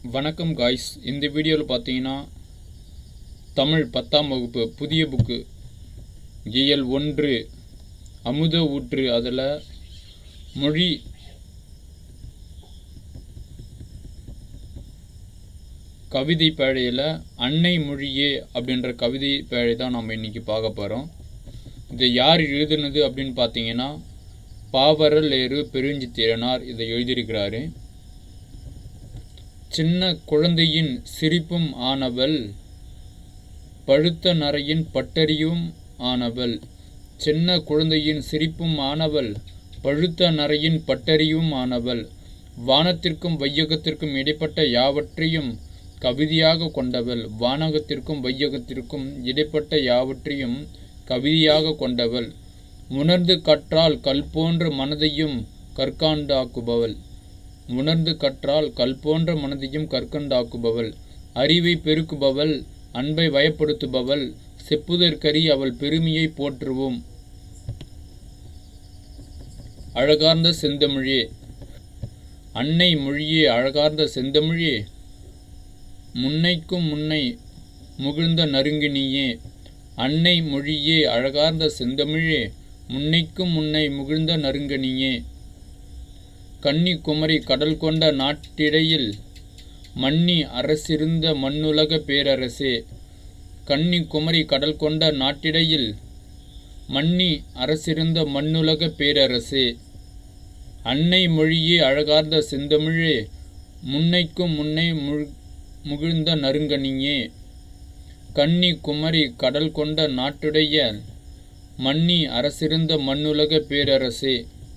வணக்கம் காய்ஸ் இந்த வீடியோவில் பார்த்தீங்கன்னா தமிழ் பத்தாம் வகுப்பு புதிய புக்கு இயல் ஒன்று அமுத ஊற்று அதில் மொழி கவிதை பேழையில் அன்னை மொழியே அப்படின்ற கவிதை பேழை தான் நம்ம இன்னைக்கு பார்க்க போகிறோம் இதை யார் எழுதுனது அப்படின்னு பார்த்தீங்கன்னா பாவரல் ஏறு பெருஞ்சித்திரனார் இதை எழுதியிருக்கிறாரு சின்ன குழந்தையின் சிரிப்பும் ஆனவள் பழுத்த நரையின் பட்டறியும் ஆனவள் சின்ன குழந்தையின் சிரிப்பும் ஆனவள் பழுத்த நரையின் பட்டறியும் ஆனவள் வானத்திற்கும் வையகத்திற்கும் இடைப்பட்ட யாவற்றையும் கவிதையாக கொண்டவள் வானகத்திற்கும் வையகத்திற்கும் இடைப்பட்ட யாவற்றையும் கவிதையாக கொண்டவள் உணர்ந்து கற்றால் கல் போன்ற மனதையும் கற்காண்டாக்குபவள் உணர்ந்து கற்றால் கல் போன்ற மனதையும் கற்கண்டாக்குபவள் அறிவை பெருக்குபவள் அன்பை வயப்படுத்துபவள் செப்புதற்கரி அவள் பெருமையை போற்றுவோம் அழகார்ந்த செந்தமிழே அன்னை மொழியே அழகார்ந்த செந்தமிழே முன்னைக்கும் முன்னை முகிழ்ந்த நறுங்கினியே அன்னை மொழியே அழகார்ந்த செந்தமிழே முன்னைக்கும் முன்னை முகிழ்ந்த நறுங்கனியே கன்னி குமரி கடல் கொண்ட நாட்டிடையில் மன்னி அரசிருந்த மண்ணுலக பேரரசே கன்னி குமரி கடல் கொண்ட நாட்டிடையில் மன்னி அரசிருந்த மண்ணுலக பேரரசே அன்னை மொழியே அழகார்ந்த செந்தமிழே முன்னைக்கும் முன்னை முழு முகிழ்ந்த நறுங்கனியே கன்னி குமரி கடல் கொண்ட நாட்டுடைய மன்னி அரசிருந்த மண்ணுலக பேரரசே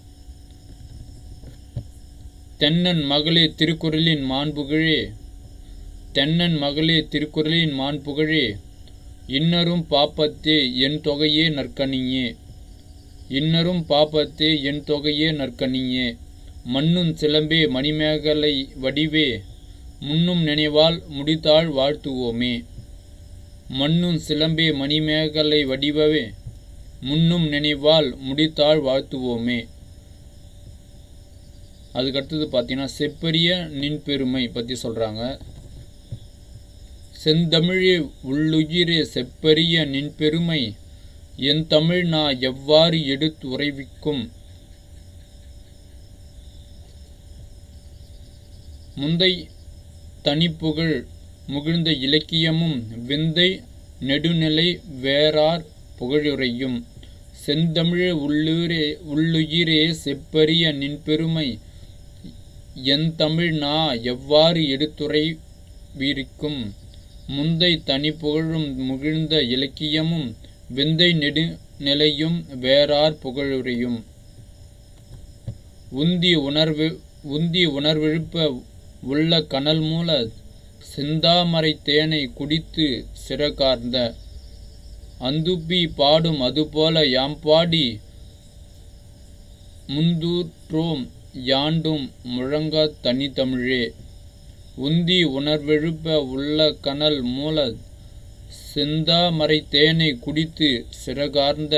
தென்னன் மகளே திருக்குறளின் மாண்புகழே தென்னன் மகளே திருக்குறளின் மாண்புகழே இன்னரும் பாப்பத்தே என் தொகையே நற்கனியே இன்னரும் பாப்பத்தே என் தொகையே நற்கனியே மண்ணும் சிலம்பே மணிமேகலை வடிவே முன்னும் நினைவால் முடித்தாள் வாழ்த்துவோமே மண்ணும் சிலம்பே மணிமேகலை வடிவவே முன்னும் நினைவால் முடித்தாள் வாழ்த்துவோமே அதுக்கடுத்தது பார்த்தீங்கன்னா செப்பரிய நின் பெருமை பற்றி சொல்கிறாங்க செந்தமிழே உள்ளுயிரே செப்பரிய நின் பெருமை என் தமிழ் நான் எவ்வாறு எடுத்து உறைவிக்கும் முந்தை தனிப்புகழ் முகிழ்ந்த இலக்கியமும் விந்தை நெடுநிலை வேறார் புகழுரையும் செந்தமிழே உள்ளூரே உள்ளுயிரே செப்பரிய நின் பெருமை என் தமிழ் நா எவ்வாறு எடுத்துரை வீரிக்கும் முந்தை தனி புகழும் முகிழ்ந்த இலக்கியமும் விந்தை நெடு நிலையும் வேறார் புகழுரையும் உந்தி உணர்வு உந்தி உணர்வெழுப்ப உள்ள கனல் மூல செந்தாமரை தேனை குடித்து சிறகார்ந்த அந்துப்பி பாடும் அதுபோல யாம் பாடி முந்தூற்றோம் யாண்டும் முழங்கா தனித்தமிழே உந்தி உணர்வெழுப்ப உள்ள கனல் மூல செந்தாமரை தேனை குடித்து சிறகார்ந்த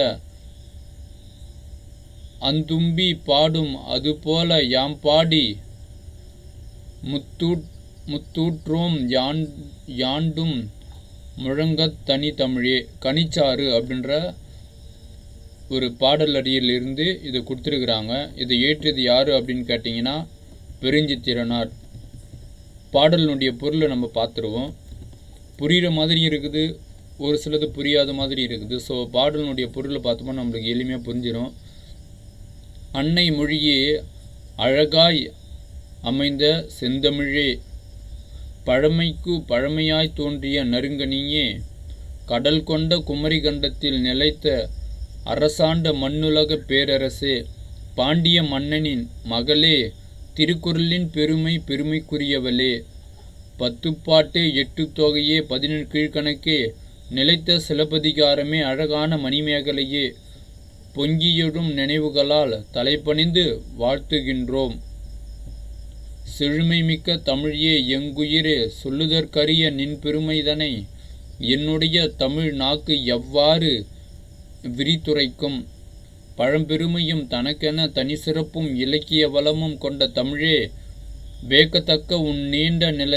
அந்தும்பி பாடும் அதுபோல யாம் பாடி முத்தூட் முத்தூற்றோம் யான் யாண்டும் முழங்கத் தனி தமிழே கனிச்சாறு அப்படின்ற ஒரு பாடல் அடியில் இருந்து இதை கொடுத்துருக்குறாங்க இதை ஏற்றியது யார் அப்படின்னு கேட்டிங்கன்னா பெருஞ்சித்திரனார் பாடலினுடைய பொருளை நம்ம பார்த்துருவோம் புரிகிற மாதிரி இருக்குது ஒரு சிலது புரியாத மாதிரி இருக்குது ஸோ பாடலினுடைய பொருளை பார்த்தோம்னா நம்மளுக்கு எளிமையாக புரிஞ்சிடும் அன்னை மொழியே அழகாய் அமைந்த செந்தமிழே பழமைக்கு பழமையாய் தோன்றிய நறுங்கனியே கடல் கொண்ட குமரி கண்டத்தில் நிலைத்த அரசாண்ட மண்ணுலக பேரரசே பாண்டிய மன்னனின் மகளே திருக்குறளின் பெருமை பெருமைக்குரியவளே பத்துப்பாட்டே எட்டு தொகையே பதினெண் கீழ்கணக்கே நிலைத்த சிலப்பதிகாரமே அழகான மணிமேகலையே பொங்கியடும் நினைவுகளால் தலைப்பணிந்து வாழ்த்துகின்றோம் செழுமைமிக்க தமிழையே எங்குயிரே சொல்லுதற்கரிய நின் பெருமைதனை என்னுடைய தமிழ் நாக்கு எவ்வாறு விரித்துரைக்கும் பழம்பெருமையும் தனக்கென தனி சிறப்பும் இலக்கிய வளமும் கொண்ட தமிழே வேக்கத்தக்க உன் நீண்ட நில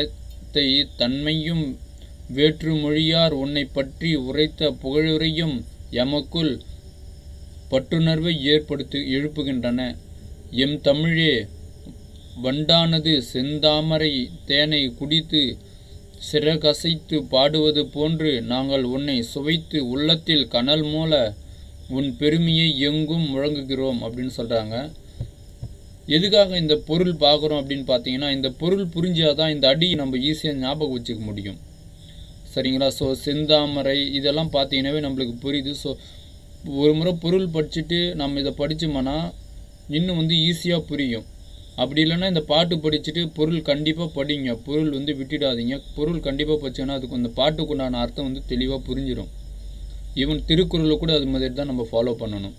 வார்த்தை தன்மையும் வேற்று மொழியார் உன்னை பற்றி உரைத்த புகழுரையும் எமக்குள் பற்றுணர்வை ஏற்படுத்து எழுப்புகின்றன எம் தமிழே வண்டானது செந்தாமரை தேனை குடித்து சிறகசைத்து பாடுவது போன்று நாங்கள் உன்னை சுவைத்து உள்ளத்தில் கனல் மூல உன் பெருமையை எங்கும் முழங்குகிறோம் அப்படின்னு சொல்கிறாங்க எதுக்காக இந்த பொருள் பார்க்குறோம் அப்படின்னு பார்த்தீங்கன்னா இந்த பொருள் புரிஞ்சாதான் இந்த அடி நம்ம ஈஸியாக ஞாபகம் வச்சுக்க முடியும் சரிங்களா ஸோ செந்தாமரை இதெல்லாம் பார்த்தீங்கன்னாவே நம்மளுக்கு புரியுது ஸோ ஒரு முறை பொருள் படிச்சுட்டு நம்ம இதை படித்தோம்னா இன்னும் வந்து ஈஸியாக புரியும் அப்படி இல்லைன்னா இந்த பாட்டு படிச்சுட்டு பொருள் கண்டிப்பாக படிங்க பொருள் வந்து விட்டுடாதீங்க பொருள் கண்டிப்பாக படிச்சோன்னா அதுக்கு அந்த பாட்டுக்கு உண்டான அர்த்தம் வந்து தெளிவாக புரிஞ்சிடும் ஈவன் திருக்குறளை கூட அது மாதிரி தான் நம்ம ஃபாலோ பண்ணணும்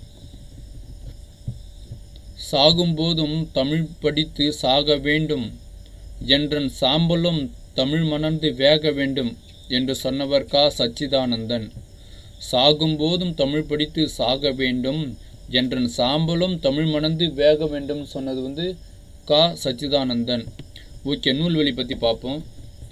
சாகும்போதும் தமிழ் படித்து சாக வேண்டும் என்றன் சாம்பலும் தமிழ் மணந்து வேக வேண்டும் என்று சொன்னவர் கா சச்சிதானந்தன் சாகும்போதும் தமிழ் படித்து சாக வேண்டும் என்றன் சாம்பலும் தமிழ் மணந்து வேக வேண்டும் சொன்னது வந்து கா சச்சிதானந்தன் ஓகே நூல்வெளி பற்றி பார்ப்போம்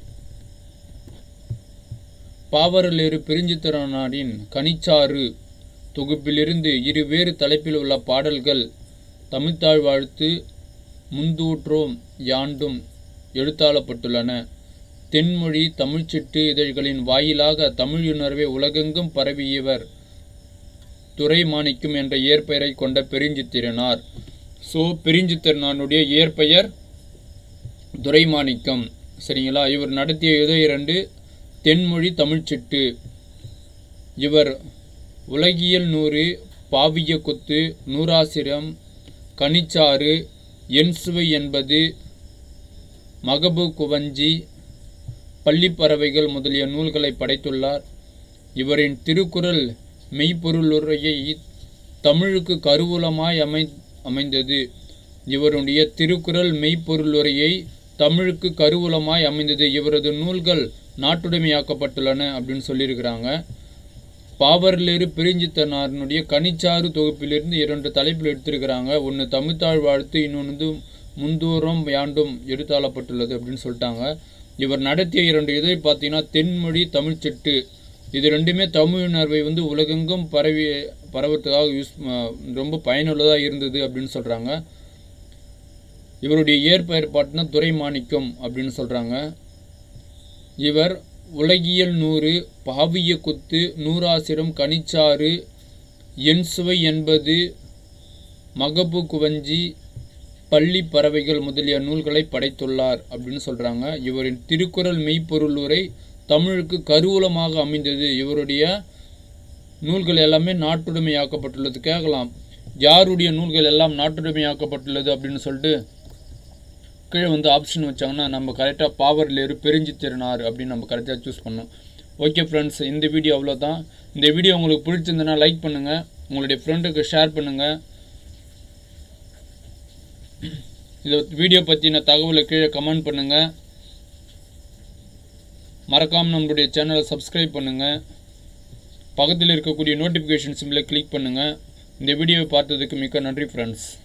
பாவரலேறு பிரிஞ்சித்திரனாடின் கனிச்சாறு தொகுப்பிலிருந்து இருவேறு தலைப்பில் உள்ள பாடல்கள் தமிழ்த்தாழ் வாழ்த்து முந்தூற்றோம் யாண்டும் எழுத்தாளப்பட்டுள்ளன தென்மொழி தமிழ்ச்சிட்டு இதழ்களின் வாயிலாக தமிழுணர்வை உலகெங்கும் பரவியவர் துரைமாணிக்கம் என்ற இயற்பெயரை கொண்ட பெருஞ்சித்திரனார் ஸோ பெருஞ்சித்திரனாருடைய இயற்பெயர் துரைமாணிக்கம் சரிங்களா இவர் நடத்திய இதழ் இரண்டு தென்மொழி தமிழ்ச்சிட்டு இவர் உலகியல் நூறு பாவிய கொத்து நூறாசிரம் கனிச்சாறு என்சுவை என்பது மகபு குவஞ்சி பள்ளிப்பறவைகள் முதலிய நூல்களை படைத்துள்ளார் இவரின் திருக்குறள் மெய்ப்பொருளுரையை தமிழுக்கு கருவூலமாய் அமை அமைந்தது இவருடைய திருக்குறள் மெய்ப்பொருளுரையை தமிழுக்கு கருவூலமாய் அமைந்தது இவரது நூல்கள் நாட்டுடைமையாக்கப்பட்டுள்ளன அப்படின்னு சொல்லியிருக்கிறாங்க பாவரிலிரு பிரிஞ்சித்தனாரனுடைய கனிச்சாறு தொகுப்பிலிருந்து இரண்டு தலைப்பில் எடுத்திருக்கிறாங்க ஒன்று தமிழ்த்தாழ் வாழ்த்து இன்னொன்று வந்து முந்தூரம் யாண்டும் எடுத்தாளப்பட்டுள்ளது அப்படின்னு சொல்லிட்டாங்க இவர் நடத்திய இரண்டு இதை பார்த்தீங்கன்னா தென்மொழி தமிழ்ச்சிட்டு இது ரெண்டுமே தமிழ் உணர்வை வந்து உலகெங்கும் பரவி பரவத்துக்காக யூஸ் ரொம்ப பயனுள்ளதாக இருந்தது அப்படின்னு சொல்கிறாங்க இவருடைய இயற்பெயர் பாட்டுனா துரைமாணிக்கம் அப்படின்னு சொல்கிறாங்க இவர் உலகியல் நூறு பாவிய குத்து நூறாசிரம் கனிச்சாறு என் சுவை என்பது மகபு குவஞ்சி பள்ளி பறவைகள் முதலிய நூல்களை படைத்துள்ளார் அப்படின்னு சொல்கிறாங்க இவரின் திருக்குறள் மெய்ப்பொருள் உரை தமிழுக்கு கருவூலமாக அமைந்தது இவருடைய நூல்கள் எல்லாமே நாட்டுடைமையாக்கப்பட்டுள்ளது கேட்கலாம் யாருடைய நூல்கள் எல்லாம் நாட்டுடைமையாக்கப்பட்டுள்ளது அப்படின்னு சொல்லிட்டு கீழே வந்து ஆப்ஷன் வச்சாங்கன்னா நம்ம கரெக்டாக பாவர் லேரு பெருஞ்சி திறனார் அப்படின்னு நம்ம கரெக்டாக சூஸ் பண்ணோம் ஓகே ஃப்ரெண்ட்ஸ் இந்த வீடியோ அவ்வளோதான் இந்த வீடியோ உங்களுக்கு பிடிச்சிருந்ததுன்னா லைக் பண்ணுங்கள் உங்களுடைய ஃப்ரெண்டுக்கு ஷேர் பண்ணுங்கள் இந்த வீடியோ பற்றின தகவலை கீழே கமெண்ட் பண்ணுங்கள் மறக்காமல் நம்மளுடைய சேனலை சப்ஸ்கிரைப் பண்ணுங்கள் பக்கத்தில் இருக்கக்கூடிய நோட்டிஃபிகேஷன் சிம்பிளை கிளிக் பண்ணுங்கள் இந்த வீடியோவை பார்த்ததுக்கு மிக்க நன்றி ஃப்ரெண்ட்ஸ்